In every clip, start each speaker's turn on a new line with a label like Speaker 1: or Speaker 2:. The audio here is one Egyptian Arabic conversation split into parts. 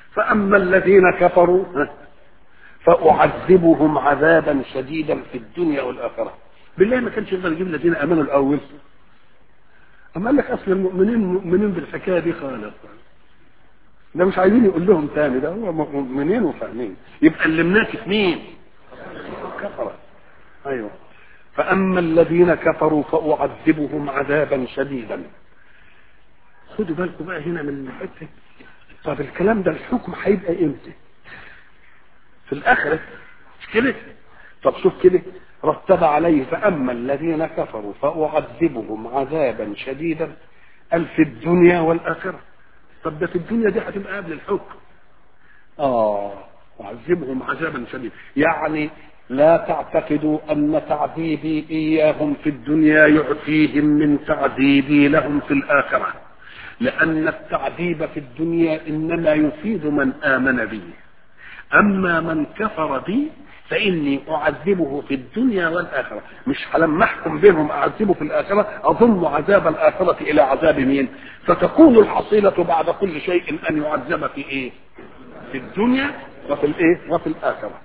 Speaker 1: فأما الذين كفروا فأعذبهم عذابا شديدا في الدنيا والآخرة بالله ما كانش يقدر يجيب الذين آمنوا الأول أما قال لك أصل المؤمنين مؤمنين بالحكاية دي خالص ده مش عايزين يقول لهم تاني ده هو مؤمنين وفاهمين يبقى اللي منافق مين؟ كفرة أيوه فأما الذين كفروا فأعذبهم عذابا شديدا خدوا بالكم بقى هنا من الحته طب الكلام ده الحكم هيبقى امتى؟ في الآخرة مش كده؟ طب شوف كده رتب عليه فأما الذين كفروا فأعذبهم عذابا شديدا قال في الدنيا والآخرة طب ده في الدنيا دي هتبقى قبل الحكم آه أعذبهم عذابا شديدا يعني لا تعتقدوا أن تعذيبي إياهم في الدنيا يعطيهم من تعذيبي لهم في الآخرة لأن التعذيب في الدنيا إنما يفيد من آمن بي أما من كفر بي فإني أعذبه في الدنيا والآخرة مش لما أحكم بينهم أعذبه في الآخرة أضم عذاب الآخرة إلى عذاب مين فتكون الحصيلة بعد كل شيء أن يعذب في إيه في الدنيا وفي الإيه وفي الآخرة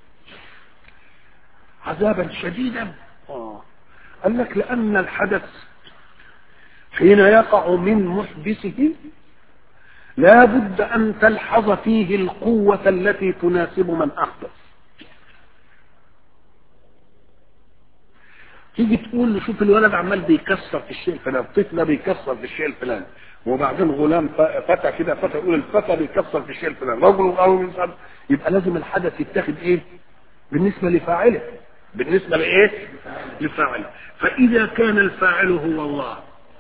Speaker 1: عذابا شديدا آه. قال لك لأن الحدث حين يقع من محدثه لا بد أن تلحظ فيه القوة التي تناسب من أحدث تيجي تقول له شوف الولد عمال بيكسر في الشيء الفلاني الطفل ده بيكسر في الشيء الفلاني وبعدين غلام فتى كده فتى يقول الفتى بيكسر في الشيء الفلاني رجل او يبقى لازم الحدث يتاخد ايه بالنسبه لفاعله بالنسبه لايه لفاعله فاذا كان الفاعل هو الله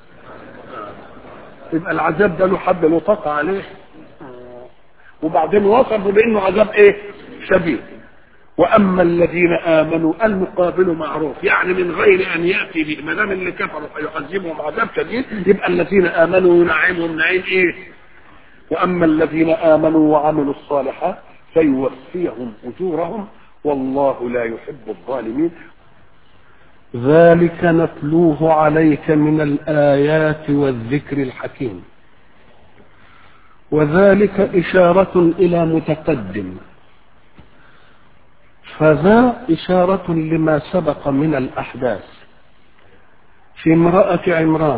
Speaker 1: يبقى العذاب ده له حد له طاقه عليه وبعدين وصفوا بانه عذاب ايه شديد واما الذين امنوا المقابل معروف يعني من غير ان ياتي به ما دام اللي كفروا فيعذبهم عذاب شديد يبقى الذين امنوا ينعمهم نعيم ايه واما الذين امنوا وعملوا الصالحات فيوفيهم اجورهم والله لا يحب الظالمين ذلك نتلوه عليك من الايات والذكر الحكيم وذلك اشاره الى متقدم فذا إشارة لما سبق من الأحداث في امرأة عمران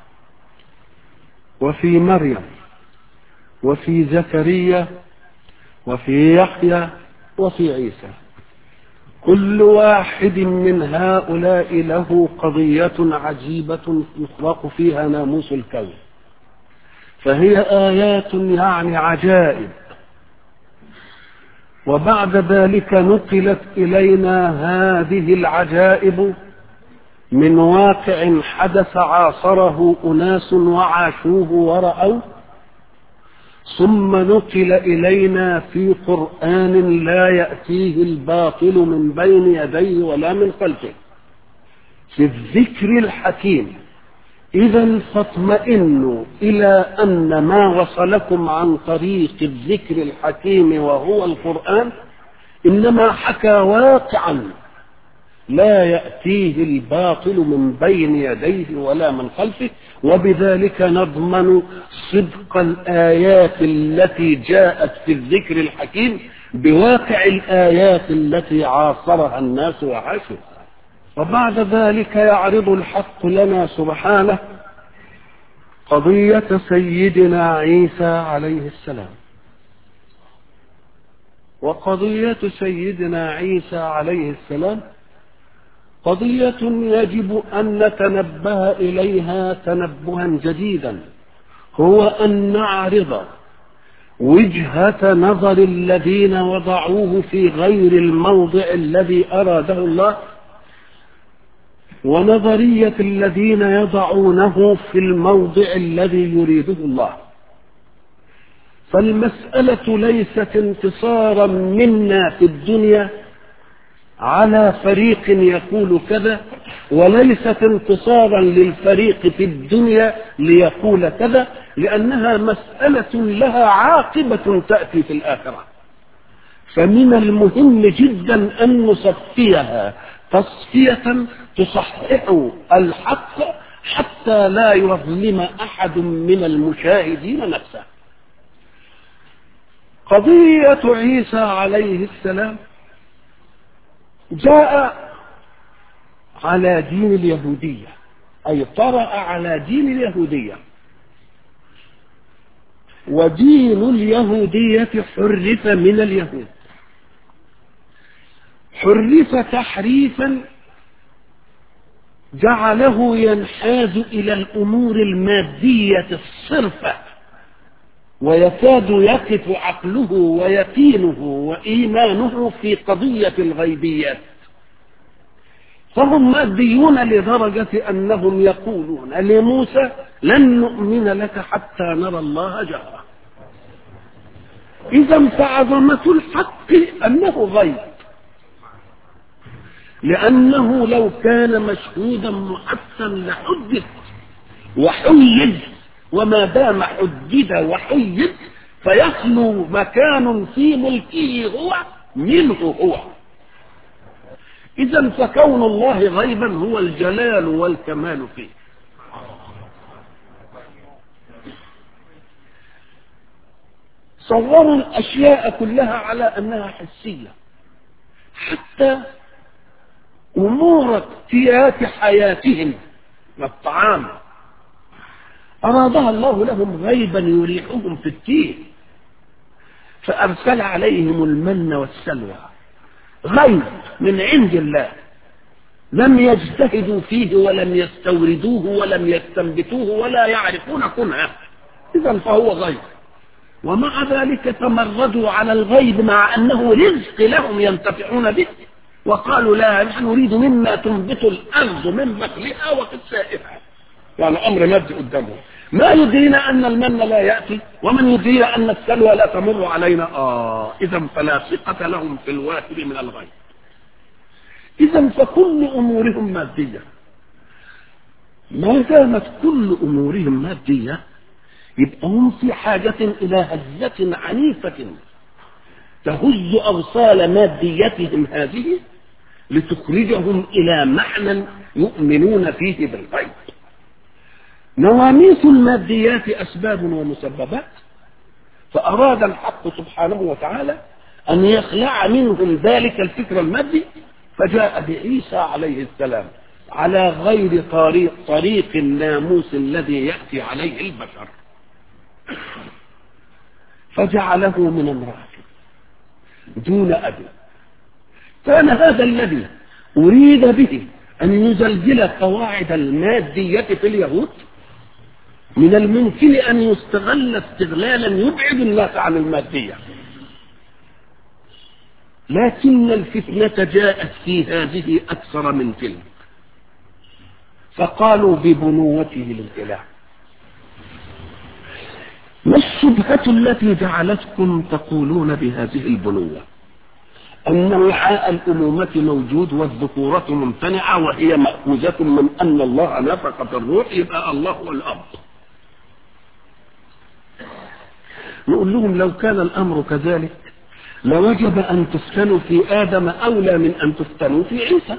Speaker 1: وفي مريم وفي زكريا وفي يحيى وفي عيسى كل واحد من هؤلاء له قضية عجيبة يخلق فيها ناموس الكون فهي آيات يعني عجائب وبعد ذلك نقلت الينا هذه العجائب من واقع حدث عاصره اناس وعاشوه وراوا ثم نقل الينا في قران لا ياتيه الباطل من بين يديه ولا من خلفه في الذكر الحكيم اذا فاطمئنوا الى ان ما وصلكم عن طريق الذكر الحكيم وهو القران انما حكى واقعا لا ياتيه الباطل من بين يديه ولا من خلفه وبذلك نضمن صدق الايات التي جاءت في الذكر الحكيم بواقع الايات التي عاصرها الناس وعاشوها وبعد ذلك يعرض الحق لنا سبحانه قضية سيدنا عيسى عليه السلام وقضية سيدنا عيسى عليه السلام قضية يجب أن نتنبه إليها تنبها جديدا هو أن نعرض وجهة نظر الذين وضعوه في غير الموضع الذي أراده الله ونظرية الذين يضعونه في الموضع الذي يريده الله فالمسألة ليست انتصارا منا في الدنيا على فريق يقول كذا وليست انتصارا للفريق في الدنيا ليقول كذا لأنها مسألة لها عاقبة تأتي في الآخرة فمن المهم جدا أن نصفيها تصفية تصحح الحق حتى لا يظلم أحد من المشاهدين نفسه قضية عيسى عليه السلام جاء على دين اليهودية أي طرأ على دين اليهودية ودين اليهودية حرف من اليهود حرف تحريفا جعله ينحاز إلى الأمور المادية الصرفة ويكاد يقف عقله ويقينه وإيمانه في قضية الغيبيات فهم ماديون لدرجة أنهم يقولون لموسى لن نؤمن لك حتى نرى الله جهرة إذا فعظمة الحق أنه غيب لأنه لو كان مشهودا محسا لحدث وحيد وما دام حدد وحيد فيخلو مكان في ملكه هو منه هو إذا فكون الله غيبا هو الجلال والكمال فيه صوروا الأشياء كلها على أنها حسية حتى أمور اكتيات حياتهم والطعام أرادها الله لهم غيبا يريحهم في التيه فأرسل عليهم المن والسلوى غيب من عند الله لم يجتهدوا فيه ولم يستوردوه ولم يستنبتوه ولا يعرفون كنهه إذا فهو غيب ومع ذلك تمردوا على الغيب مع أنه رزق لهم ينتفعون به وقالوا لا نحن نريد مما تنبت الأرض من بقلها وقسائها يعني أمر مادي قدامهم ما يدرينا أن المن لا يأتي ومن يدرينا أن السلوى لا تمر علينا آه إذا فلا ثقة لهم في الواكب من الغيب إذا فكل أمورهم مادية ما دامت كل أمورهم مادية يبقى هم في حاجة إلى هزة عنيفة تهز أوصال ماديتهم هذه لتخرجهم إلى معنى يؤمنون فيه بالغيب نواميس الماديات أسباب ومسببات فأراد الحق سبحانه وتعالى أن يخلع منهم ذلك الفكر المادي فجاء بعيسى عليه السلام على غير طريق طريق الناموس الذي يأتي عليه البشر فجعله من امرأة دون أب كان هذا الذي أريد به أن يزلزل قواعد المادية في اليهود من الممكن أن يستغل استغلالا يبعد الناس عن المادية لكن الفتنة جاءت في هذه أكثر من تلك فقالوا ببنوته للإله ما الشبهة التي جعلتكم تقولون بهذه البنوة أن وعاء الأمومة موجود والذكورة ممتنعة وهي مأخوذة من أن الله نفق في الروح يبقى الله هو الأب نقول لهم لو كان الأمر كذلك لوجب أن تفتنوا في آدم أولى من أن تفتنوا في عيسى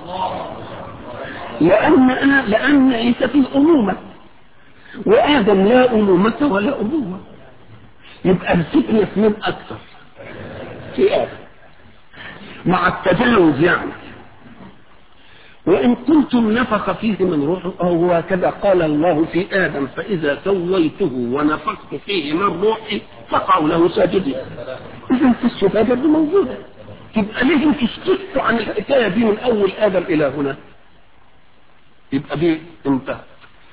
Speaker 1: لأن لأن عيسى في أمومة وآدم لا أمومة ولا أبوة يبقى الفتنة من أكثر في آدم مع التجاوز يعني وإن كنتم نفخ فيه من روحه أو هكذا قال الله في آدم فإذا سويته ونفخت فيه من روحي فقعوا له ساجدين إذا في الصفة برضه موجودة تبقى ليه انتوا سكتوا عن الحكاية دي من أول آدم إلى هنا يبقى دي انتهت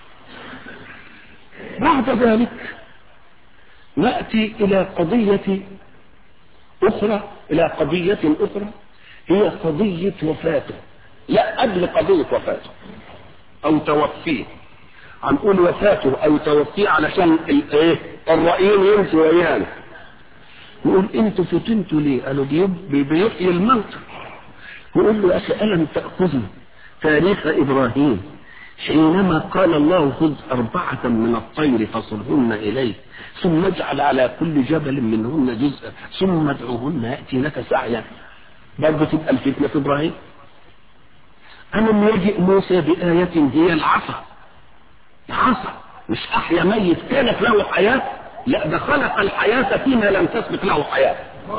Speaker 1: بعد ذلك نأتي إلى قضية أخرى إلى قضية أخرى هي قضية وفاته لا قبل قضية وفاته أو توفيه هنقول وفاته أو توفيه علشان الإيه الرأيين يمشوا ويانا نقول أنتوا فتنتوا ليه؟ قالوا بيحيي الموتى نقول له يا أخي ألم تأخذوا تاريخ إبراهيم حينما قال الله خذ أربعة من الطير فصرهن إليك ثم اجعل على كل جبل منهن جزءا ثم ادعوهن يأتي لك سعيا برضه تبقى الفتنة في إبراهيم ألم يجئ موسى بآية هي العصا العصا مش أحيا ميت كانت له حياة لا ده خلق الحياة فيما لم تسبق له حياة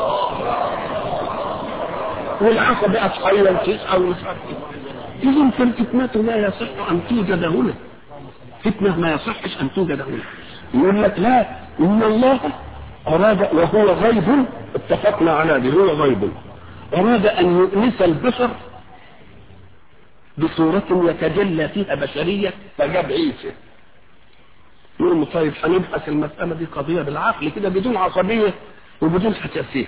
Speaker 1: والعصا بقت حية وتسعى ومش عارف ايه إذا فالفتنة لا يصح أن توجد هنا فتنة ما يصحش أن توجد هنا يقول لك لا إن الله أراد وهو غيب اتفقنا على ذلك هو غيب أراد أن يؤنس البشر بصورة يتجلى فيها بشرية فجاب عيسى يقول طيب هنبحث المسألة دي قضية بالعقل كده بدون عصبية وبدون حساسية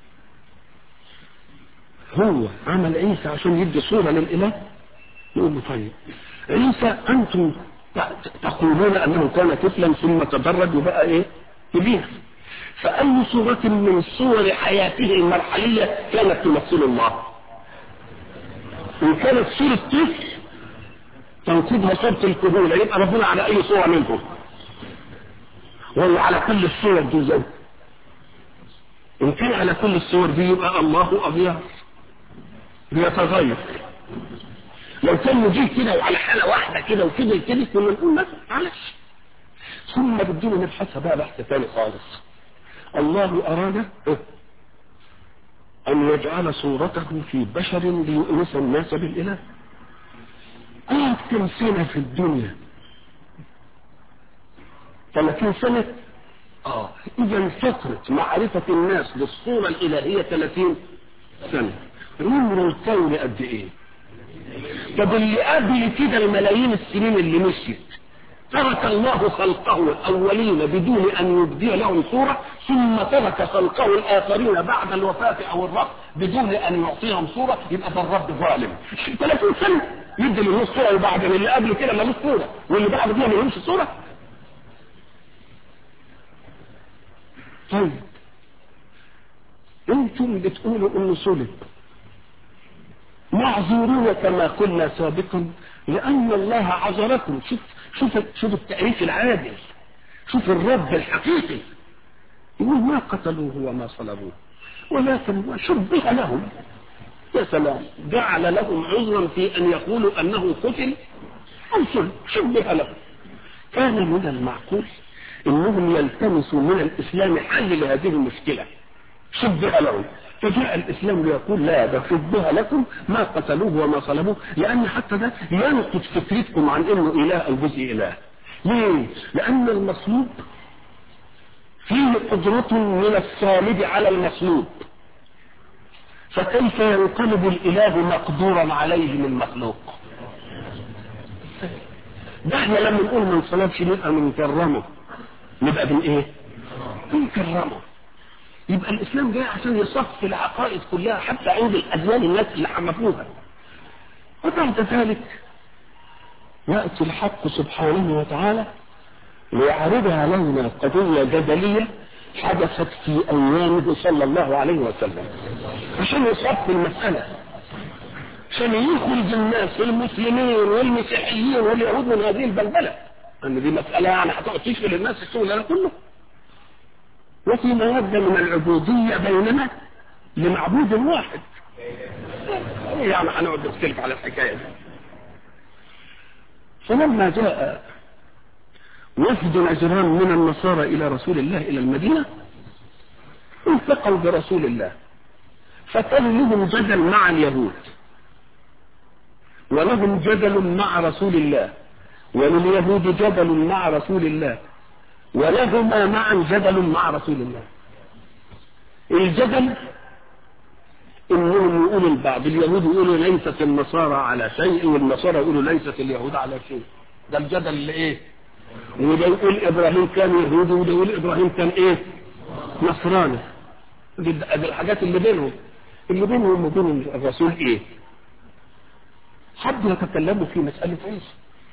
Speaker 1: هو عمل عيسى عشان يدي صورة للإله يقول له طيب عيسى أنتم تقولون أنه كان طفلا ثم تدرج وبقى إيه كبير فأي صورة من صور حياته المرحلية كانت تمثل الله إن كانت صورة طفل تنقضها صورة الكهولة يبقى ربنا على أي صورة منهم ولا على كل الصور دي زي إن كان على كل الصور دي يبقى الله أبيض بيتغير لو كان مجيب كده وعلى حالة واحدة كده وكده كده كنا نقول مثلا معلش ثم بدنا نبحثها بقى بحث ثاني خالص الله أراد أن يجعل صورته في بشر ليؤنس الناس بالإله قعد كم سنة في الدنيا 30 سنة اه اذا فترة معرفة الناس بالصورة الالهية 30 سنة عمر الكون قد ايه طب اللي قبل كده الملايين السنين اللي مشيت ترك الله خلقه الاولين بدون ان يبدي لهم صورة ثم ترك خلقه الاخرين بعد الوفاة او الرفض بدون ان يعطيهم صورة يبقى ده الرب ظالم 30 سنة يدي للناس صورة وبعد اللي قبل كده ملوش صورة واللي بعد كده ملوش صورة طيب انتم بتقولوا انه صلب معذورون كما قلنا سابقا لان الله عذركم شوف شوف شوف التأليف العادل شوف الرب الحقيقي يقول ما قتلوه وما صلبوه ولكن شبه لهم يا سلام جعل لهم عذرا في ان يقولوا انه قتل او صلب شبه لهم كان من المعقول انهم يلتمسوا من الاسلام حل لهذه المشكله شبه لهم فجاء الاسلام ليقول لا ده شبه لكم ما قتلوه وما صلبوه لان حتى ده ينقض فكرتكم عن انه اله او جزء اله ليه؟ لان المصلوب فيه قدرة من الصالب على المصلوب فكيف ينقلب الاله مقدورا عليه من مخلوق ده احنا لما نقول من صلبش نبقى بنكرمه نبقى بن ايه بنكرمه يبقى الاسلام جاي عشان يصفي العقائد كلها حتى عند الاديان الناس اللي حمفوها وبعد ذلك ياتي الحق سبحانه وتعالى ليعرض علينا قضيه جدليه حدثت في ايامه صلى الله عليه وسلم عشان يصفي المساله عشان يخرج الناس المسلمين والمسيحيين واليهود من هذه البلبله ان دي مساله يعني هتقعد تشغل الناس الشغل ده كله وفي مودة من العبودية بيننا لمعبود واحد يعني هنقعد نختلف على الحكاية دي فلما جاء وفد نجران من النصارى إلى رسول الله إلى المدينة التقوا برسول الله فكان لهم جدل مع اليهود ولهم جدل مع رسول الله ولليهود جدل مع رسول الله ولهما معا جدل مع رسول الله الجدل انهم يقولوا البعض اليهود يقولوا ليست النصارى على شيء والنصارى يقولوا ليست اليهود على شيء ده الجدل اللي ايه وده يقول ابراهيم كان يهودي وده يقول ابراهيم كان ايه نصراني دي الحاجات اللي بينهم اللي بينهم وبين الرسول ايه حد يتكلموا في مسألة عيسى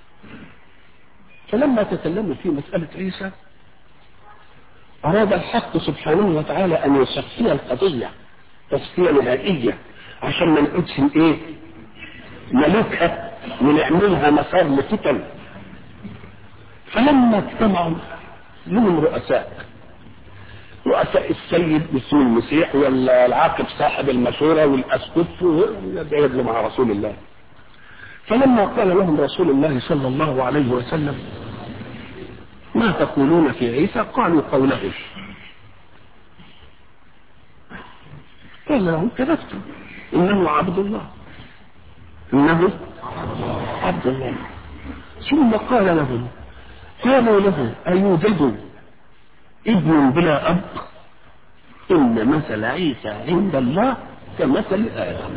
Speaker 1: فلما تكلموا في مسألة عيسى أراد الحق سبحانه وتعالى أن يصفي القضية تصفية نهائية عشان ما نقعدش إيه ملوكها ونعملها مسار لفتن فلما اجتمعوا لهم رؤساء رؤساء السيد اسمه المسيح ولا العاقب صاحب المشورة والأسقف يدعي مع رسول الله فلما قال لهم رسول الله صلى الله عليه وسلم ما تقولون في عيسى قالوا قوله قال لهم كذبتم انه عبد الله انه عبد الله ثم قال لهم قالوا له أيوجد ابن بلا أب إن مثل عيسى عند الله كمثل آدم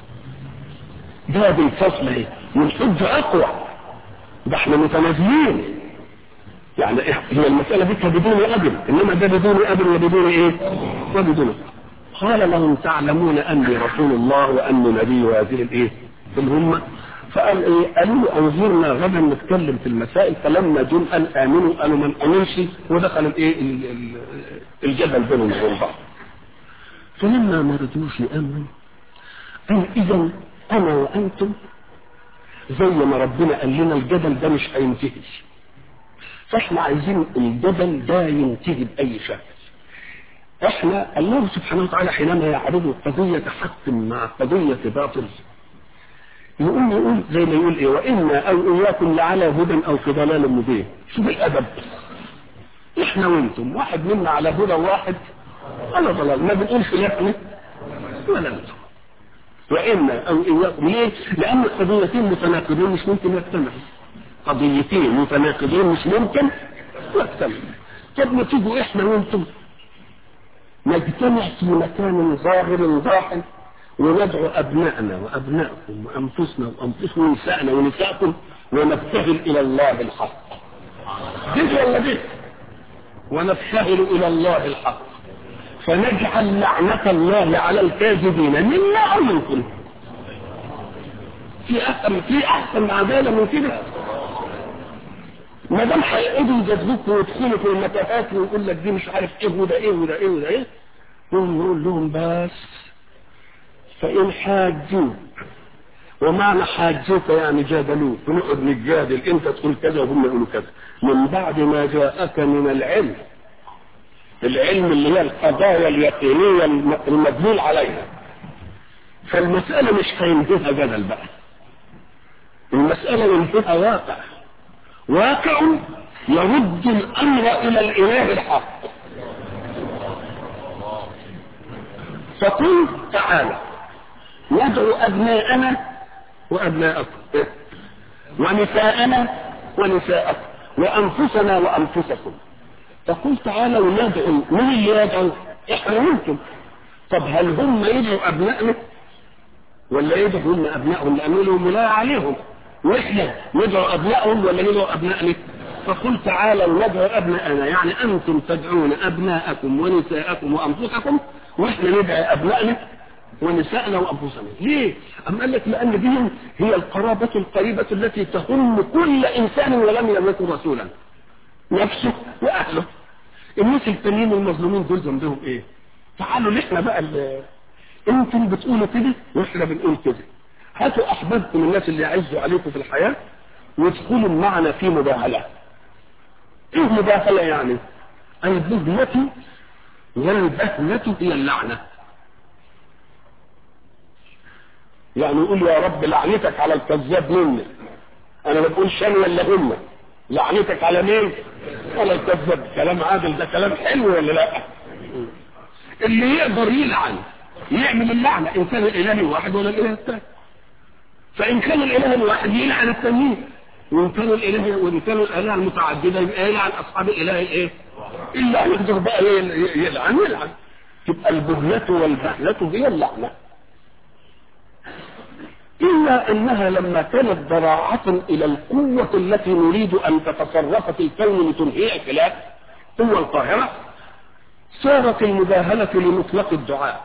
Speaker 1: ده بالفصل ايه والحجة أقوى ده احنا متنازلين يعني هي المسألة دي بدون أب إنما ده بدون أب وبدون إيه؟ وبدون قال لهم تعلمون أني رسول الله وأني نبي وهذه الإيه؟ الأمة فقال ايه قالوا انظرنا غدا نتكلم في المسائل فلما جم قال امنوا قالوا من امنش ودخل الايه الجدل بينهم وبين بعض فلما ما رضوش يامنوا قال اذا انا وانتم زي ما ربنا قال لنا الجدل ده مش هينتهي فاحنا عايزين الجدل ده ينتهي باي شكل احنا الله سبحانه وتعالى حينما يعرض قضية حق مع قضية باطل يقول يقول زي ما يقول ايه وانا او اياكم لعلى هدى او في ضلال مبين شوف الادب احنا وانتم واحد منا على هدى واحد على ضلال ما بنقولش لا احنا ولا انتم وانا او اياكم ليه؟ لان القضيتين متناقضين مش ممكن يجتمعوا قضيتين متناقضين مش ممكن يجتمعوا طب ما تيجوا احنا وانتم نجتمع في مكان ظاهر ظاهر وندعو أبنائنا وأبنائكم وأنفسنا وأنفسنا ونسائنا ونسائكم ونبتهل إلى الله بالحق دي ولا دي ونبتهل إلى الله الحق فنجعل لعنة الله على الكاذبين منا أو منكم في أحسن في أحسن عدالة من كده ما دام هيقعدوا يجذبوك ويدخلوا في المتاهات ويقول لك دي مش عارف ايه وده ايه وده ايه وده ايه نقول لهم بس فإن حاجوك ومعنى حاجوك يعني جادلوك ونقعد نتجادل انت تقول كذا وهم يقولوا كذا من بعد ما جاءك من العلم العلم اللي هي القضايا اليقينية المدلول عليها فالمسألة مش هينتهى جدل بقى المسألة ينتهى واقع واقع يرد الأمر إلى الإله الحق فقل تعالى ندعو أبناءنا وأبناءكم ونساءنا ونساءكم وأنفسنا وأنفسكم فقل تعالوا ندعو من اللي يدعو احنا وانتم طب هل هم يدعوا أبنائنا ولا يدعوا هم أبنائهم لأن لهم ولاية عليهم واحنا ندعو أبنائهم ولا ندعو أبنائنا فقل تعالوا ندعو أبناءنا يعني أنتم تدعون أبناءكم ونساءكم وأنفسكم واحنا ندعي أبنائنا ونسائنا وانفسنا ليه ام قال لك لان دي هي القرابه القريبه التي تهم كل انسان ولم يملك رسولا نفسه واهله الناس التانيين المظلومين دول ذنبهم ايه تعالوا احنا بقى اللي انتم بتقولوا كده واحنا بنقول كده هاتوا احبابكم الناس اللي يعزوا عليكم في الحياه وادخلوا معنا في مباهله ايه مباهله يعني البهلة والبهلة هي اللعنه يعني يقول يا رب لعنتك على الكذاب مني انا ما بقولش انا ولا هم لعنتك على مين على الكذاب كلام عادل ده كلام حلو ولا لا اللي يقدر يلعن يعمل اللعنة ان كان الاله الواحد ولا الاله الثاني فان كان الاله الواحد يلعن التانيين وان كان الاله وان كانوا الالهه المتعدده يبقى يلعن اصحاب الاله الايه الا يقدر بقى يلعن يلعن تبقى البهلة والبهلة هي اللعنة إلا أنها لما كانت ضراعة إلى القوة التي نريد أن تتصرف في الكون لتنهي خلاف قوة القاهرة صارت المباهلة لمطلق الدعاء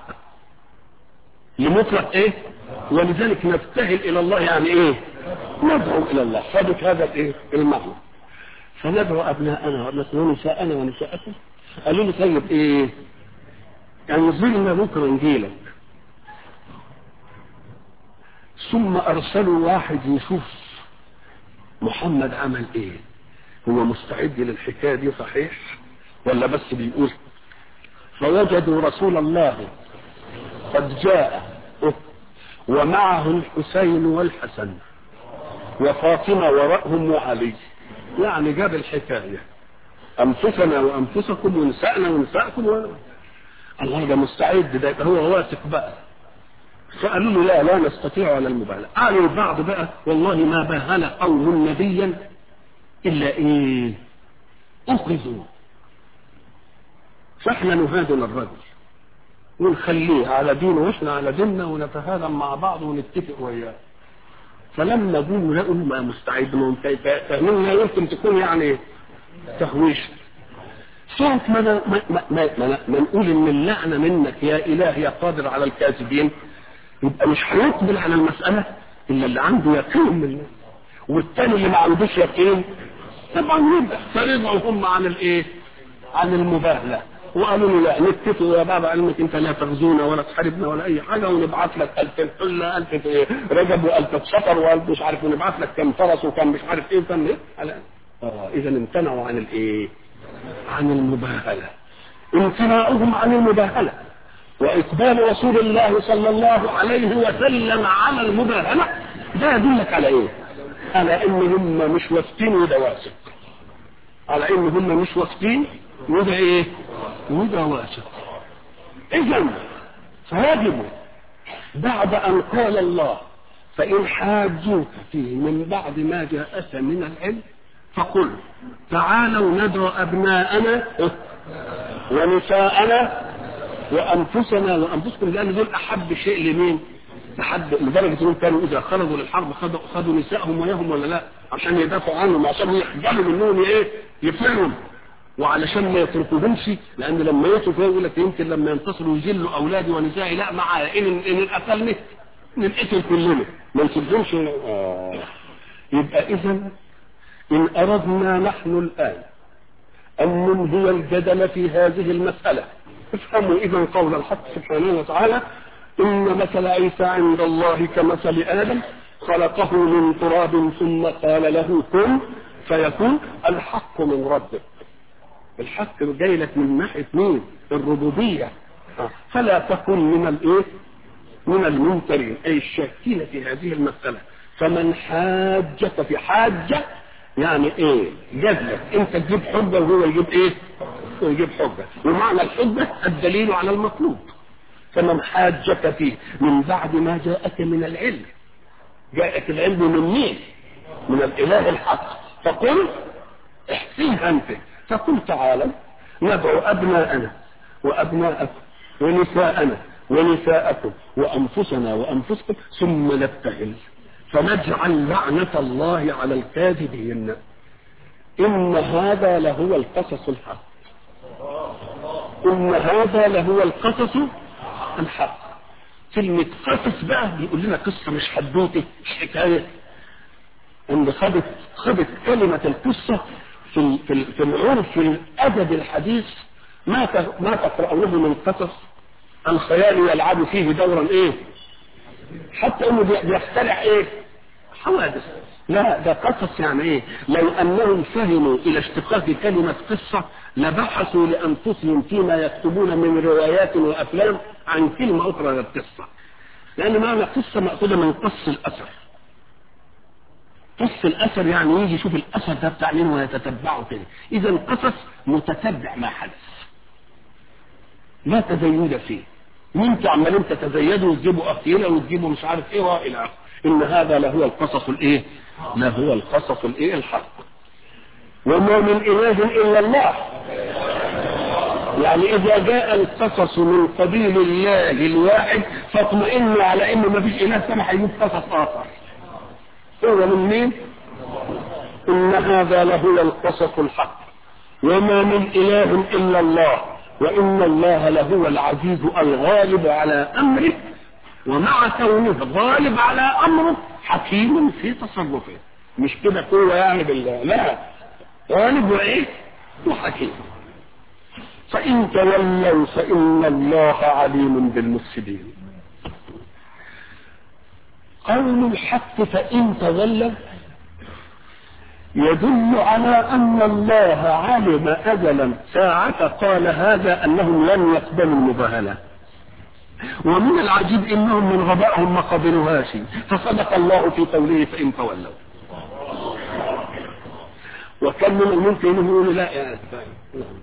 Speaker 1: لمطلق إيه؟ ولذلك نبتهل إلى الله يعني إيه؟ ندعو إلى الله صادق هذا الإيه؟ المعنى فندعو أبناءنا ونساءنا ونساءكم قالوا لي طيب إيه؟ يعني زرنا بكرة نجيلك ثم ارسلوا واحد يشوف محمد عمل ايه هو مستعد للحكايه دي صحيح ولا بس بيقول فوجدوا رسول الله قد جاء ومعه الحسين والحسن وفاطمه وراءهم وعلي يعني جاب الحكايه انفسنا وانفسكم ونساءنا ونساءكم و... الله ده مستعد ده يبقى هو واثق بقى فقالوا له لا لا نستطيع على المبالغه قالوا البعض بقى والله ما باهل قوم نبيا الا ايه اخذوا فاحنا نهادن الرجل ونخليه على دينه واحنا على ديننا ونتهادن مع بعض ونتفق وياه فلما جم لقوا ما مستعد ما فاهمين يمكن تكون يعني تهويش ساعة ما, ما, ما, ما, ما, ما نقول ان اللعنة منك يا اله يا قادر على الكاذبين يبقى مش هيقبل على المسألة الا اللي عنده يقين من والتاني اللي ما عندوش يقين طبعا يبقى فرضوا هم عن الايه عن المباهلة وقالوا له لا نتفقوا يا بابا علمك انت لا تغزونا ولا تحاربنا ولا اي حاجه ونبعث لك 2000 حله 1000 ايه رجب و1000 شطر و1000 مش عارف ونبعث لك كم فرس وكم مش عارف ايه وكم ايه اه اذا امتنعوا عن الايه؟ عن المباهله امتناعهم عن المباهله واقبال رسول الله صلى الله عليه وسلم على المباهله ده يدلك على ايه؟ على ان هم مش واثقين وده واثق على ان هم مش واثقين وده ايه؟ وده واثق اذا فيجب بعد ان قال الله فان حاجوك فيه من بعد ما جاءك من العلم فقل تعالوا ندعو ابناءنا ونساءنا وانفسنا وانفسكم لان دول احب شيء لمين؟ لحد لدرجه انهم كانوا اذا خرجوا للحرب خدوا خدوا نسائهم وياهم ولا لا؟ عشان يدافعوا عنهم عشان يخجلوا منهم ايه؟ يفروا وعلشان ما يتركوهمش لان لما يتركوا يقول لك يمكن لما ينتصروا يذلوا اولادي ونسائي لا مع ان ان قتلني ننقتل كلنا ما نسيبهمش آه. يبقى اذا ان اردنا نحن الان ان ننهي الجدل في هذه المساله افهموا اذا قول الحق سبحانه وتعالى ان مثل عيسى عند الله كمثل ادم خلقه من تراب ثم قال له كن فيكون الحق من ربك الحق جاي لك من ناحيه مين؟ الربوبيه فلا تكن من الايه؟ من المنكرين اي الشاكين في هذه المساله فمن حاجك في حاجه يعني ايه؟ جدلك انت تجيب حجه وهو يجيب ايه؟ هو يجيب حجه ومعنى الحجه الدليل على المطلوب فمن حاجك فيه من بعد ما جاءك من العلم جاءك العلم من مين؟ من الاله الحق فقل احسنها انت فقل تعالى ندعو أبناءنا وأبناءكم ونساءنا ونساءكم وأنفسنا وأنفسكم ثم نبتهل فنجعل لعنة الله على الكاذبين إن هذا لهو القصص الحق إن هذا لهو القصص الحق كلمة قصص بقى بيقول لنا قصة مش حدوتة مش حكاية إن خدت خدت كلمة القصة في في في العرف الادب الحديث ما ما تقرأونه من قصص الخيال يلعب فيه دورا ايه؟ حتى انه بيخترع ايه؟ حوادث لا ده قصص يعني ايه؟ لو انهم فهموا الى اشتقاق كلمة قصة لبحثوا لانفسهم فيما يكتبون من روايات وافلام عن كلمة اخرى غير قصة. لان معنى قصة مأخوذة من قص الاثر. قص الاثر يعني يجي يشوف الاثر ده بتاع مين ويتتبعه كده اذا القصص متتبع ما حدث لا تزيد فيه وانتوا عمالين تتزيدوا وتجيبوا اسئله وتجيبوا مش عارف ايه والى اخره ان هذا لهو القصص الايه لهو القصص الايه الحق وما من اله الا الله يعني اذا جاء القصص من قبيل الله الواحد فاطمئنوا على انه ما فيش اله ثاني هيجيب قصص اخر هو من مين ان هذا لهو القصص الحق وما من اله الا الله وان الله لهو العزيز الغالب على امره ومع كونه غالب على امره حكيم في تصرفه مش كده قوة يعني بالله لا غالب وايه وحكيم فان تولوا فان الله عليم بالمفسدين قول الحق فإن تولوا يدل على أن الله علم أجلا ساعة قال هذا أنهم لن يقبلوا المباهلة ومن العجيب انهم من غبائهم ما قبلوهاش فصدق الله في قوله فان تولوا وكان من الممكن انه يقول لا يا نعم.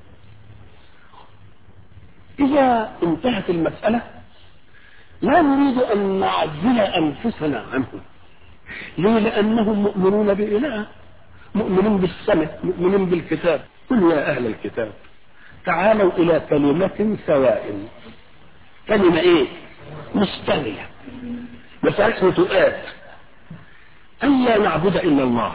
Speaker 1: اذا انتهت المساله لا نريد ان نعزل انفسنا عنهم ليه لانهم مؤمنون باله مؤمنين بالسماء مؤمنين بالكتاب قل يا اهل الكتاب تعالوا الى كلمه سواء كلمه ايه مستويه ما فيهاش نتوءات الا نعبد الا الله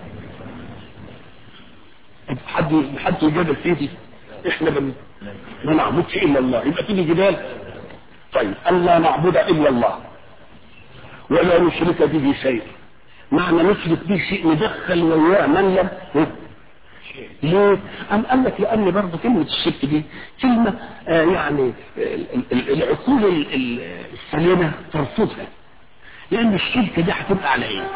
Speaker 1: حد حد يجادل فيه دي احنا ما ما نعبدش الا الله يبقى تيجي جدال طيب الا نعبد الا الله ولا نشرك به شيء معنى نشرك به شيء ندخل وياه من لم ليه؟ أم قال لك لأن برضه كلمة الشرك دي كلمة آه يعني ال- ال- العقول ال- ال- السليمة ترفضها لأن الشرك دي هتبقى على إيه؟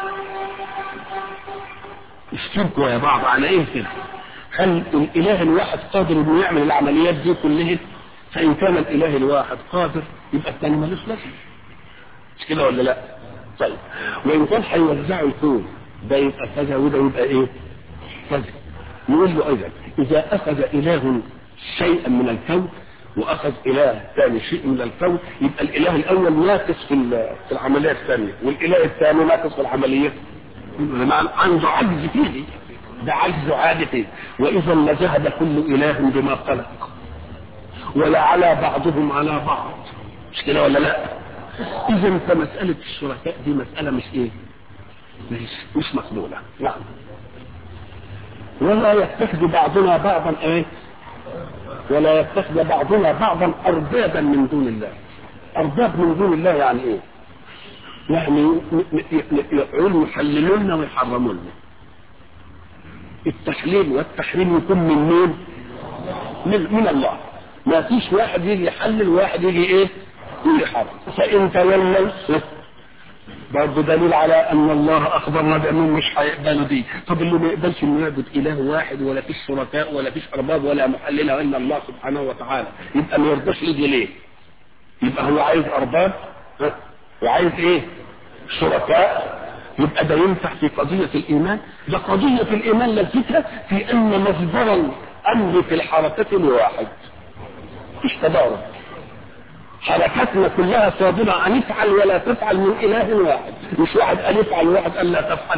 Speaker 1: الشرك ويا بعض على إيه كده؟ هل الإله الواحد قادر إنه يعمل العمليات دي كلها؟ فإن كان الإله الواحد قادر يبقى الثاني ملوش لازمة مش كده ولا لا؟ طيب وإن كان هيوزعوا الكون ده يبقى كذا وده يبقى إيه؟ كذا يقول له ايضا اذا اخذ اله شيئا من الكون واخذ اله ثاني شيء من الكون يبقى الاله الاول ناقص في ال- في العمليه الثانيه والاله الثاني ناقص في العمليه معنى عنده عجز فيه ده عجز عادة واذا لذهب كل اله بما خلق ولا على بعضهم على بعض مش كده ولا لا اذا فمساله الشركاء دي مساله مش ايه مش مش مقبوله نعم ولا يتخذ بعضنا بعضا ايه ولا يتخذ بعضنا بعضا اربابا من دون الله ارباب من دون الله يعني ايه يعني ي- ي- ي- يقعدوا يحللوا لنا ويحرموا لنا التحليل والتحريم يكون من مين من, من الله ما فيش واحد يجي يحلل وواحد يجي ايه يجي يحرم فان تولوا برضه دليل على ان الله اخبرنا بانهم مش هيقبلوا دي طب اللي ما يقبلش انه يعبد اله واحد ولا فيش شركاء ولا فيش ارباب ولا محلله الا الله سبحانه وتعالى يبقى ما يرضاش يجي ليه يبقى هو عايز ارباب ها؟ وعايز ايه شركاء يبقى ده ينفع في قضية الإيمان ده قضية الإيمان لفتها في أن مصدر الأمر في الحركة الواحد مش تضارب حركاتنا كلها صادرة عن افعل ولا تفعل من اله واحد مش واحد قال افعل وواحد قال لا تفعل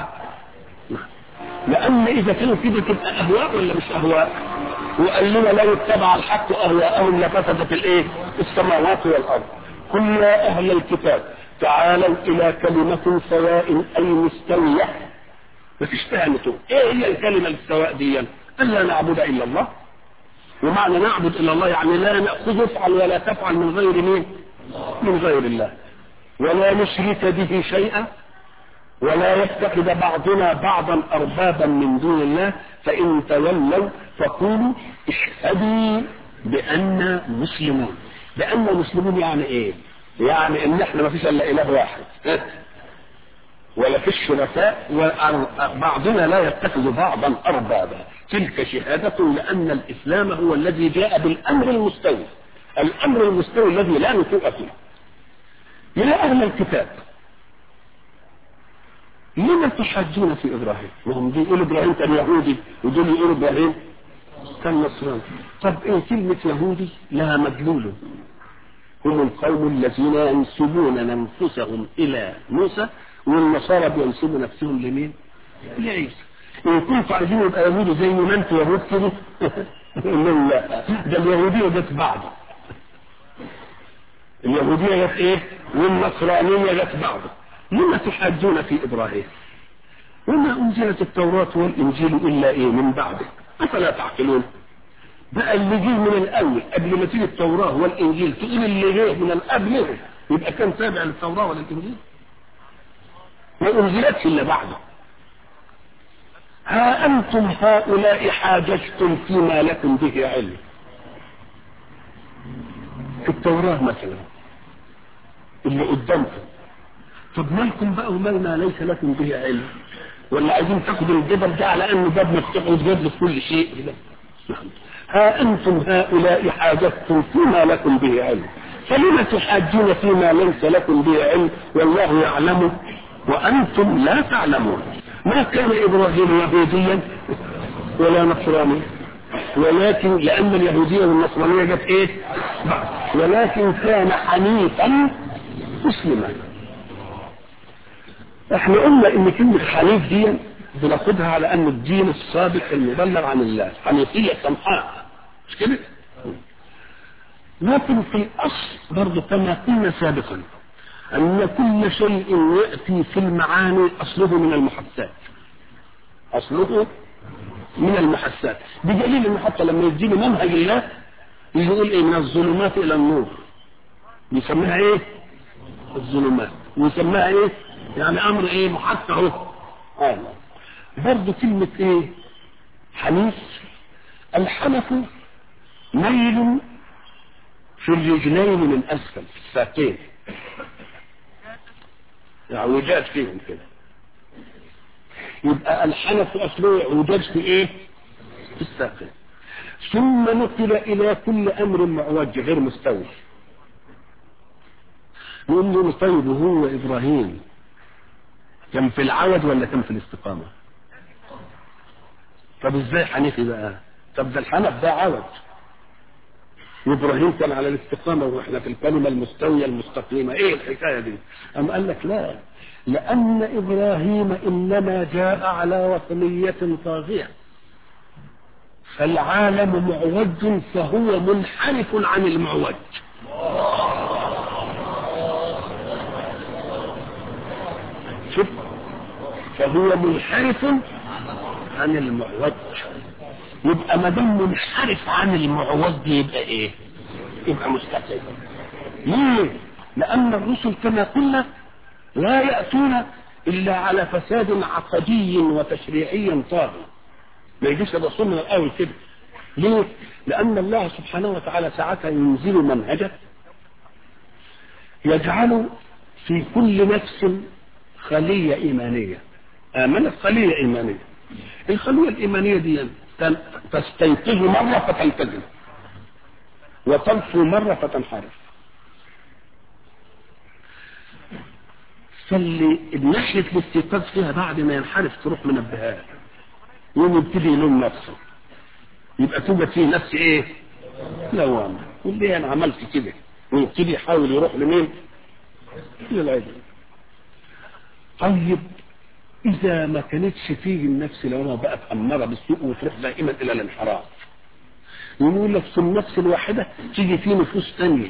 Speaker 1: لان اذا كانوا كده تبقى اهواء ولا مش اهواء وقال لنا لو اتبع الحق اهواءهم لفسدت الايه السماوات والارض قل يا اهل الكتاب تعالوا الى كلمة سواء اي مستوية مفيش فيها نتوء ايه هي الكلمة السواء دي الا نعبد الا الله ومعنى نعبد الا الله يعني لا ناخذ افعل ولا تفعل من غير مين من غير الله ولا نشرك به شيئا ولا يتخذ بعضنا بعضا اربابا من دون الله فان تولوا فقولوا اشهدوا بان مسلمون بان مسلمون يعني ايه يعني ان احنا ما فيش الا اله واحد ولا في الشركاء وبعضنا لا يتخذ بعضا اربابا تلك شهادة لأن الإسلام هو الذي جاء بالأمر المستوي الأمر المستوي الذي لا نسوء فيه يا أهل الكتاب لما تحاجون في إبراهيم وهم دي يقولوا إبراهيم كان يهودي ودول يقولوا إبراهيم كان نصراني طب إيه كلمة يهودي لها مدلول هم القوم الذين ينسبون أنفسهم إلى موسى والنصارى بينسبوا نفسهم لمين؟ لعيسى إن كنتوا عايزين يبقى يهودي زي ما أنتوا يهود كده يقول لهم لا ده اليهودية جت بعده اليهودية جت إيه؟ والنصرانية جت بعده لما تحاجون في إبراهيم؟ وما أنزلت التوراة والإنجيل إلا إيه من بعده أفلا تعقلون؟ بقى اللي جه من الأول قبل ما تيجي التوراة والإنجيل تقول اللي جه من القبل يبقى كان تابع للتوراة والإنجيل؟ ما أنزلتش إلا بعده ها أنتم هؤلاء حاججتم فيما لكم به علم في التوراة مثلا اللي قدامكم طب مالكم بقى ومال ما ليس لكم به علم ولا عايزين تاخدوا الجبل ده على انه باب مفتوح وتجاب في كل شيء لا. ها انتم هؤلاء حاججتم فيما لكم به علم فلم تحاجون فيما ليس لكم به علم والله يعلم وانتم لا تعلمون ما كان ابراهيم يهوديا ولا نصراني ولكن لأن اليهودية والنصرانية جت إيه؟ ولكن كان حنيفا مسلما احنا قلنا ان كلمة حنيف دي بناخدها على ان الدين الصادق المبلغ عن الله حنيفية سمحاء مش كده؟ لكن في الاصل برضه كما قلنا سابقا ان كل شيء ياتي في المعاني اصله من المحسات اصله من المحسات بدليل انه حتى لما يديني منهج الله يقول ايه من الظلمات الى النور يسميها ايه الظلمات ويسميها ايه يعني امر ايه محس اهو آه. برضه كلمة ايه حنيف الحنف ميل في الرجلين من اسفل في الساقين اعوجاج فيهم كده يبقى الحنف اصله اعوجاج في ايه في الساقين ثم نقل الى كل امر معوج غير مستوي يقول له طيب وهو ابراهيم كان في العوج ولا كان في الاستقامه طب ازاي حنيفي بقى طب ده الحنف ده عوج وابراهيم كان على الاستقامه واحنا في الكلمه المستويه المستقيمه ايه الحكايه دي ام قال لك لا لان ابراهيم انما جاء على وطنيه طاغيه فالعالم معوج فهو منحرف عن المعوج شوف فهو منحرف عن المعوج يبقى ما دام منحرف عن المعوج يبقى ايه؟ يبقى مستقيم ليه؟ لأن الرسل كما قلنا لا يأتون إلا على فساد عقدي وتشريعي طاغي ما يجيش الرسول من الأول كده ليه؟ لأن الله سبحانه وتعالى ساعتها ينزل منهجا يجعل في كل نفس خلية إيمانية آمنت خلية إيمانية الخلية الإيمانية دي تستيقظ مرة فتلتزم وتنفو مرة فتنحرف فاللي ناحية الاستيقاظ فيها بعد ما ينحرف تروح منبهاه يوم يبتدي يلوم نفسه يبقى توجد فيه نفس ايه؟ لوامة يقول ليه انا عملت كده ويبتدي يحاول يروح لمين؟ للعدل طيب إذا ما كانتش فيه النفس لو بقت أمارة بالسوء وتروح دائما إلى الانحراف يقول لك في النفس الواحدة تيجي فيه نفوس ثانية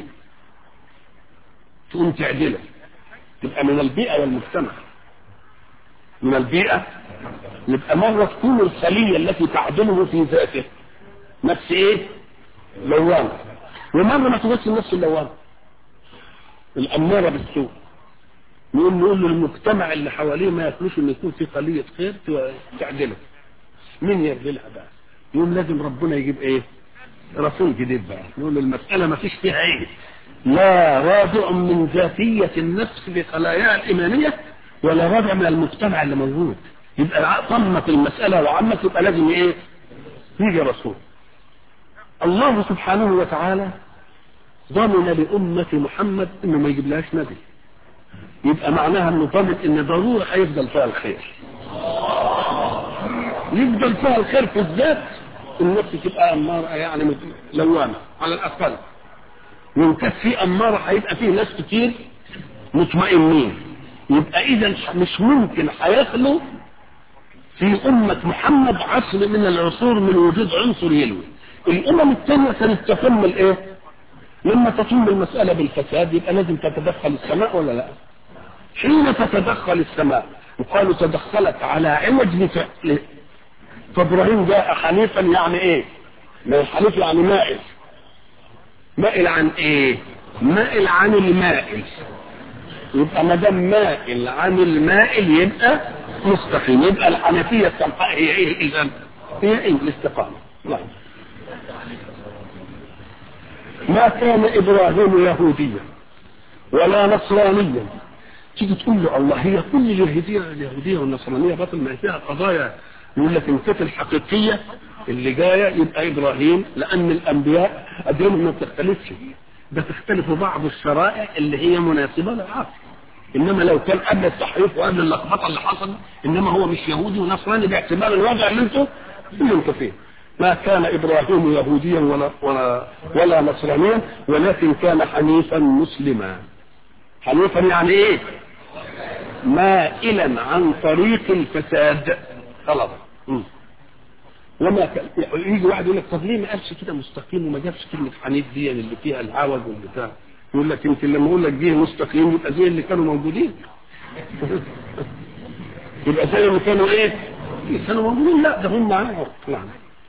Speaker 1: تقوم تعدله تبقى من البيئة والمجتمع من البيئة يبقى مرة تكون الخلية التي تعدله في ذاته نفس ايه؟ لوامة ومرة ما تكونش النفس اللوامة الأمارة بالسوء نقول نقول له المجتمع اللي حواليه ما يكونش ان يكون في خليه خير تعدله مين يعدلها بقى يقول لازم ربنا يجيب ايه رسول جديد بقى نقول له المساله ما فيش فيها ايه لا رادع من ذاتيه النفس بخلاياها الايمانيه ولا رادع من المجتمع اللي موجود يبقى طمت المساله وعمت يبقى لازم ايه يجي رسول الله سبحانه وتعالى ضمن لأمة محمد انه ما يجيب لهاش نبي يبقى معناها انه ضامن ان ضروري هيفضل فيها الخير يفضل فيها الخير في الذات النفس تبقى اماره يعني لوامه على الاقل وان كانت في اماره هيبقى فيه ناس كتير مطمئنين يبقى اذا مش ممكن هيخلو في أمة محمد عصر من العصور من وجود عنصر يلوي الأمم الثانية كانت تتم الإيه؟ لما تتم المسألة بالفساد يبقى لازم تتدخل السماء ولا لا؟ حين تتدخل السماء وقالوا تدخلت على عوج لفعل فابراهيم جاء حنيفا يعني ايه؟ ما الحنيف يعني مائل مائل عن ايه؟ مائل عن المائل يبقى ما دام مائل عن المائل يبقى مستقيم يبقى الحنفيه السمحاء هي ايه اذا؟ هي ايه الاستقامه الله ما كان ابراهيم يهوديا ولا نصرانيا تيجي تقول له الله هي كل اليهوديه اليهوديه والنصرانيه باطل ما فيها قضايا يقول لك ان كانت الحقيقيه اللي جايه يبقى ابراهيم لان الانبياء اديانهم ما بتختلفش ده تختلف بعض الشرائع اللي هي مناسبه للعصر انما لو كان قبل التحريف وقبل اللخبطه اللي حصل انما هو مش يهودي ونصراني باعتبار الوضع اللي انتم اللي انت فيه ما كان ابراهيم يهوديا ولا ولا ولا نصرانيا ولكن كان حنيفا مسلما حنيفا يعني ايه مائلا عن طريق الفساد خلاص مم. وما كان يجي واحد يقول لك طب ليه ما قالش كده مستقيم وما جابش كلمه حنيف دي اللي فيها العوج والبتاع يقول لك يمكن لما اقول لك دي مستقيم يبقى زي اللي كانوا موجودين يبقى زي اللي كانوا ايه كانوا موجودين لا ده هم معاهم نعم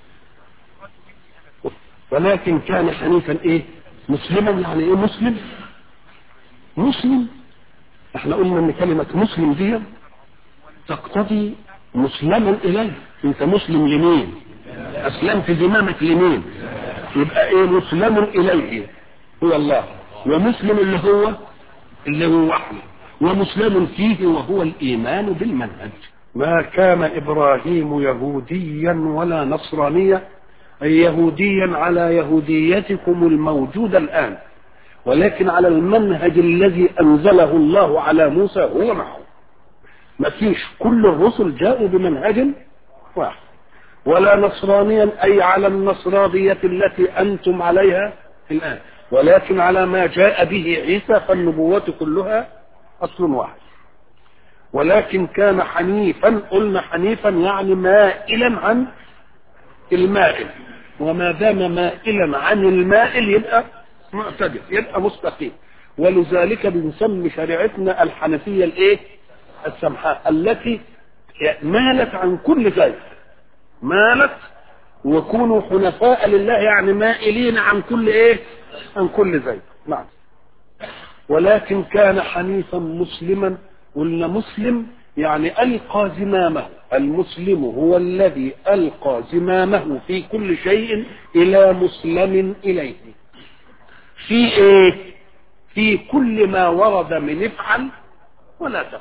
Speaker 1: ولكن كان حنيفا ايه مسلما يعني ايه مسلم مسلم احنا قلنا ان كلمة مسلم دي تقتضي مسلما اليه انت مسلم لمين اسلمت زمامك لمين يبقى ايه مسلم اليه هو الله ومسلم اللي هو اللي هو وحده ومسلم فيه وهو الايمان بالمنهج ما كان ابراهيم يهوديا ولا نصرانيا اي يهوديا على يهوديتكم الموجوده الان ولكن على المنهج الذي انزله الله على موسى هو معه ما فيش كل الرسل جاءوا بمنهج واحد ولا نصرانيا اي على النصرانيه التي انتم عليها الان ولكن على ما جاء به عيسى فالنبوة كلها اصل واحد ولكن كان حنيفا قلنا حنيفا يعني مائلا عن المائل وما دام مائلا عن المائل يبقى معتدل يبقى مستقيم ولذلك بنسمي شريعتنا الحنفية الايه السمحاء التي مالت عن كل زيغ مالت وكونوا حنفاء لله يعني مائلين عن كل ايه عن كل زيغ نعم ولكن كان حنيفا مسلما قلنا مسلم يعني ألقى زمامه المسلم هو الذي ألقى زمامه في كل شيء إلى مسلم إليه في إيه في كل ما ورد من افعل ولا تفعل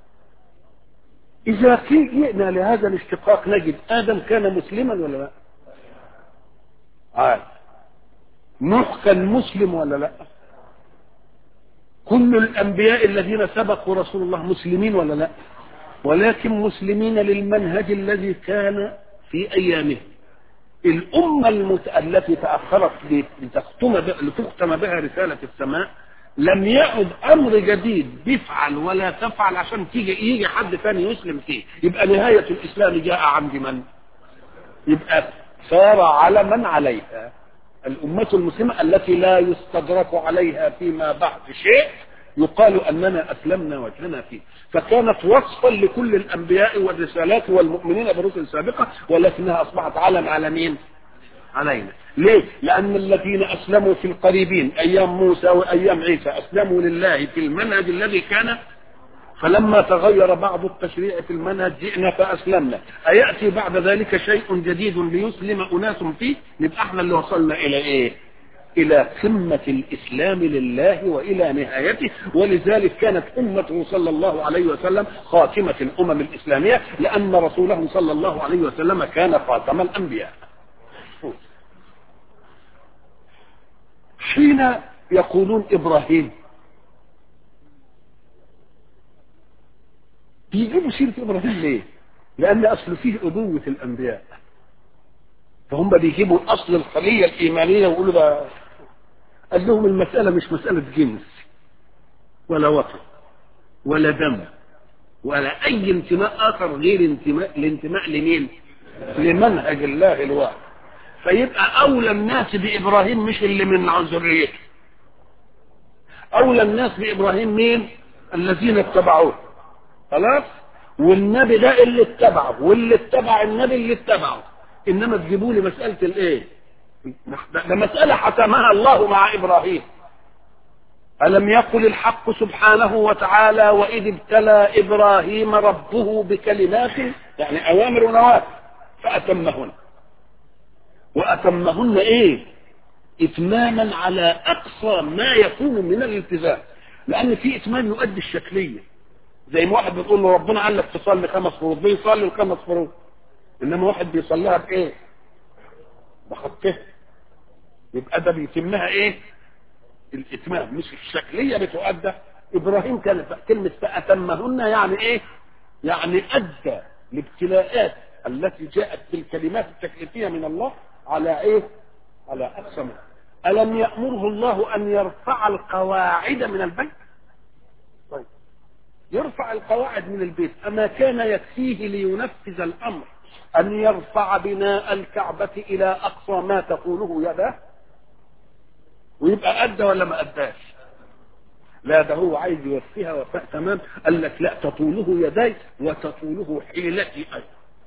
Speaker 1: إذا جئنا لهذا الاشتقاق نجد آدم كان مسلما ولا لا عاد نوح كان مسلم ولا لا كل الأنبياء الذين سبقوا رسول الله مسلمين ولا لا ولكن مسلمين للمنهج الذي كان في أيامه الأمة المت... التي تأخرت لتختم ب... لتختم بها رسالة السماء لم يعد أمر جديد بيفعل ولا تفعل عشان تيجي يجي حد ثاني يسلم فيه يبقى نهاية الإسلام جاء عند من؟ يبقى صار علما عليها الأمة المسلمة التي لا يستدرك عليها فيما بعد شيء يقال أننا أسلمنا وجهنا فيه فكانت وصفا لكل الأنبياء والرسالات والمؤمنين بالرسل السابقة ولكنها أصبحت علم على مين علينا ليه لأن الذين أسلموا في القريبين أيام موسى وأيام عيسى أسلموا لله في المنهج الذي كان فلما تغير بعض التشريع في المنهج جئنا فأسلمنا أيأتي بعد ذلك شيء جديد ليسلم أناس فيه نبقى احنا اللي وصلنا إلى إيه إلى قمة الإسلام لله وإلى نهايته ولذلك كانت أمته صلى الله عليه وسلم خاتمة الأمم الإسلامية لأن رسوله صلى الله عليه وسلم كان خاتم الأنبياء حين يقولون إبراهيم بيجيبوا سيرة إبراهيم ليه؟ لأن أصل فيه أبوة الأنبياء فهم بيجيبوا أصل الخلية الإيمانية ويقولوا ده قال لهم المسألة مش مسألة جنس ولا وطن ولا دم ولا أي انتماء آخر غير انتماء الانتماء لمين؟ لمنهج الله الواحد فيبقى أولى الناس بإبراهيم مش اللي من ذريته أولى الناس بإبراهيم مين؟ الذين اتبعوه خلاص والنبي ده اللي اتبعه واللي اتبع النبي اللي اتبعه انما تجيبوا لي مساله الايه ده مساله حكمها الله مع ابراهيم الم يقل الحق سبحانه وتعالى واذ ابتلى ابراهيم ربه بكلمات يعني اوامر ونواهي فاتمهن واتمهن ايه اتماما على اقصى ما يكون من الالتزام لان في اتمام يؤدي الشكليه زي ما واحد بتقول له ربنا قال لك تصلي خمس فروض بيصلي الخمس فروض انما واحد بيصليها بايه بخطها يبقى ده بيتمها ايه الاتمام مش الشكليه بتؤدى ابراهيم كانت كلمه فاتمهن يعني ايه يعني ادى الابتلاءات التي جاءت بالكلمات التكليفية من الله على ايه على اقصى ما الم يأمره الله ان يرفع القواعد من البيت طيب يرفع القواعد من البيت اما كان يكفيه لينفذ الامر ان يرفع بناء الكعبة الى اقصى ما تقوله يده ويبقى ادى ولا ما اداش لا ده هو عايز يوفيها وفاء تمام قال لك لا تطوله يدي وتطوله حيلتي ايضا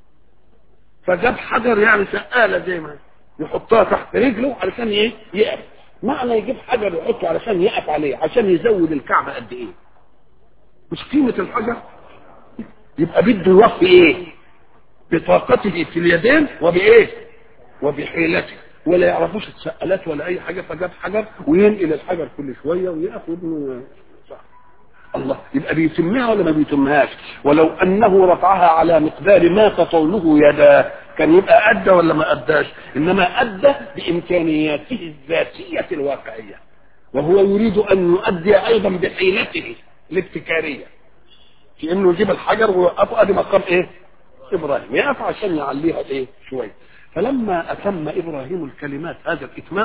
Speaker 1: فجاب حجر يعني سقاله زي ما يحطها تحت رجله علشان ايه يقف معنى يجيب حجر يحطه علشان يقف عليه عشان يزود الكعبه قد ايه مش قيمه الحجر يبقى بده يوفي ايه بطاقته في اليدين وبايه وبحيلته ولا يعرفوش السقالات ولا اي حاجه فجاب حجر وينقل الحجر كل شويه ويقف وابنه صح. الله يبقى بيتمها ولا ما بيتمهاش ولو انه رفعها على مقدار ما تطوله يدا كان يبقى ادى ولا ما اداش انما ادى بامكانياته الذاتيه الواقعيه وهو يريد ان يؤدي ايضا بحيلته الابتكاريه في انه يجيب الحجر ويوقفه ادي مقام ايه ابراهيم يقف عشان يعليها ايه شويه فلما أتم إبراهيم الكلمات هذا الإتمام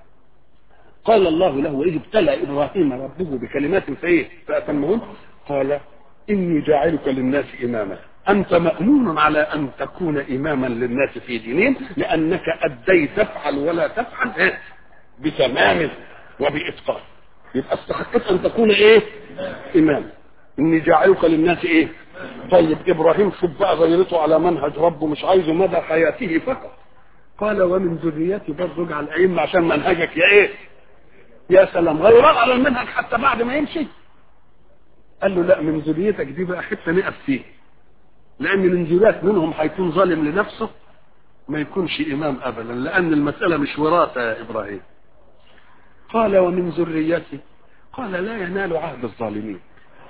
Speaker 1: قال الله له وإذ ابتلى إبراهيم ربه بكلمات فإيه فأتمهن قال إني جاعلك للناس إماما أنت مأمون على أن تكون إماما للناس في دينهم لأنك أديت تفعل ولا تفعل إيه؟ بتمام وبإتقان يبقى استحقت أن تكون إيه إمام إني جاعلك للناس إيه طيب ابراهيم شوف بقى غيرته على منهج ربه مش عايزه مدى حياته فقط قال ومن ذريتي برضه اجعل ائمه عشان منهجك يا ايه يا سلام غيران على المنهج حتى بعد ما يمشي قال له لا من ذريتك دي بقى حته نقف فيه لان من ذريات منهم هيكون ظالم لنفسه ما يكونش امام ابدا لان المساله مش وراثه يا ابراهيم قال ومن ذريتي قال لا ينال عهد الظالمين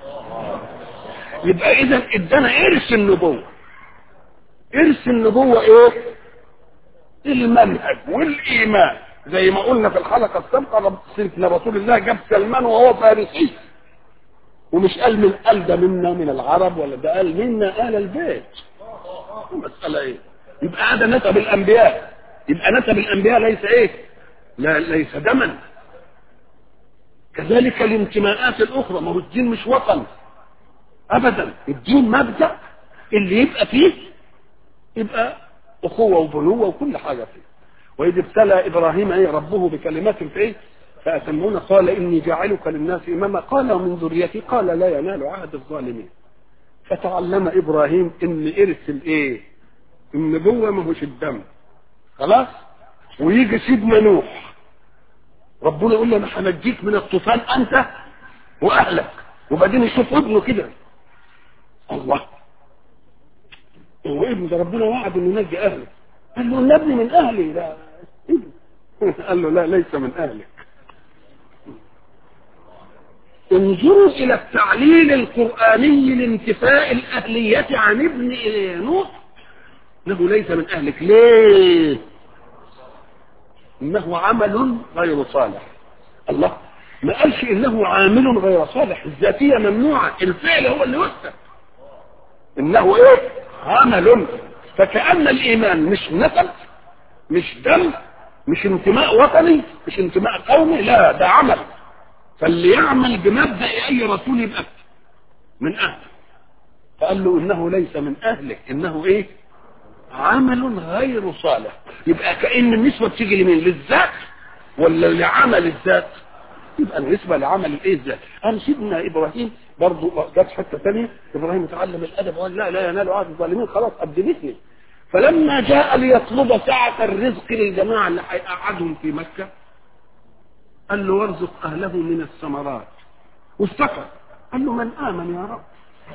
Speaker 1: يبقى اذا ادانا ارث النبوه ارث النبوه ايه المنهج والايمان زي ما قلنا في الحلقه السابقه سيدنا رسول الله جاب سلمان وهو فارسي ومش قال من قال ده منا من العرب ولا ده قال منا اهل البيت المساله ايه يبقى هذا نسب الانبياء يبقى نسب الانبياء ليس ايه لا ليس دما كذلك الانتماءات الاخرى ما هو الدين مش وطن ابدا الدين مبدا اللي يبقى فيه يبقى اخوه وبنوه وكل حاجه فيه واذ ابتلى ابراهيم ايه ربه بكلمات فيه فاتمون قال اني جاعلك للناس اماما قال ومن ذريتي قال لا ينال عهد الظالمين فتعلم ابراهيم ان ارث الايه النبوه ما هوش الدم خلاص ويجي سيدنا نوح ربنا يقول له انا هنجيك من الطوفان انت واهلك وبعدين يشوف ابنه كده الله هو ابن ده ربنا وعد انه ينجي اهله قال له انا ابني من اهلي ده ابن قال له لا ليس من اهلك انظروا الى التعليل القراني لانتفاء الاهليه عن ابن نوح انه ليس من اهلك ليه انه عمل غير صالح الله ما قالش انه عامل غير صالح الذاتيه ممنوعه الفعل هو اللي وسع انه ايه عمل فكأن الايمان مش نسب مش دم مش انتماء وطني مش انتماء قومي لا ده عمل فاللي يعمل بمبدا اي رسول يبقى من اهله فقال له انه ليس من اهلك انه ايه عمل غير صالح يبقى كأن النسبة بتيجي لمين للذات ولا لعمل الذات يبقى النسبة لعمل الايه الذات قال سيدنا ابراهيم برضه جت حته ثانيه ابراهيم تعلم الادب وقال لا لا ينال عهد الظالمين خلاص قدمتني فلما جاء ليطلب سعة الرزق للجماعة اللي هيقعدهم في مكة قال له وارزق أهله من الثمرات وافتكر قال له من آمن يا رب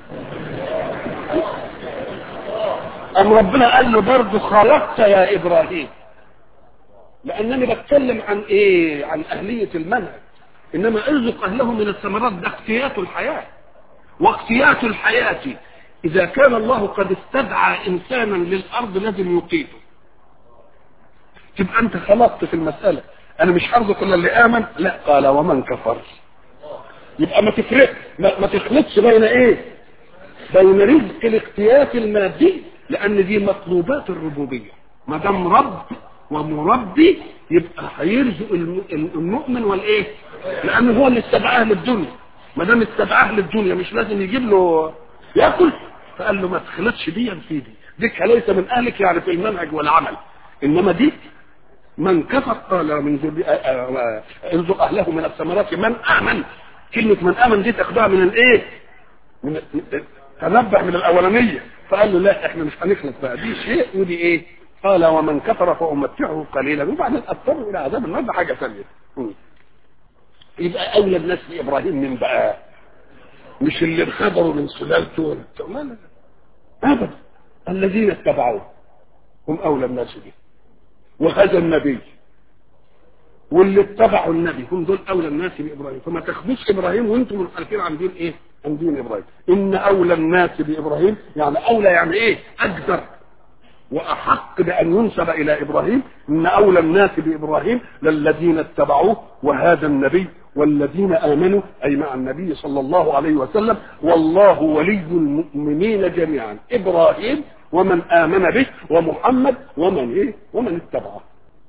Speaker 1: أم ربنا قال له برضه خلقت يا إبراهيم لأنني بتكلم عن إيه عن أهلية المنهج إنما ارزق أهله من الثمرات ده اختيات الحياة واختيات الحياة إذا كان الله قد استدعى إنسانا للأرض لازم يقيته تبقى أنت خلقت في المسألة أنا مش هرزق إلا اللي آمن لا قال ومن كفر يبقى ما تفرق ما, ما تخلطش بين إيه بين رزق الاختيات المادي لان دي مطلوبات الربوبيه ما دام رب ومربي يبقى هيرزق الم- المؤمن والايه لانه هو اللي استدعاه للدنيا ما دام استدعاه للدنيا مش لازم يجيب له ياكل فقال له ما تخلطش دي في دي ديك ليس من اهلك يعني في المنهج والعمل انما دي من كفر قال من ذري- آه، آه، آه، ارزق اهله من الثمرات من امن كلمه من امن دي تاخدها من الايه من تنبه من الاولانيه فقال له لا احنا مش هنخلط بقى دي شيء ودي ايه قال ومن كفر فامتعه قليلا وبعدين اضطر الى عذاب النار ده حاجه ثانيه م. يبقى اولى الناس بابراهيم من بقى مش اللي انخبروا من سلالته ولا بتاع. لا لا لا ابدا الذين اتبعوه هم اولى الناس به وهذا النبي واللي اتبعوا النبي هم دول اولى الناس بابراهيم فما تاخدوش ابراهيم وانتم منحرفين عن دين ايه؟ عن دين ابراهيم ان اولى الناس بابراهيم يعني اولى يعني ايه؟ اقدر واحق بان ينسب الى ابراهيم ان اولى الناس بابراهيم للذين اتبعوه وهذا النبي والذين امنوا اي مع النبي صلى الله عليه وسلم والله ولي المؤمنين جميعا ابراهيم ومن امن به ومحمد ومن ايه ومن اتبعه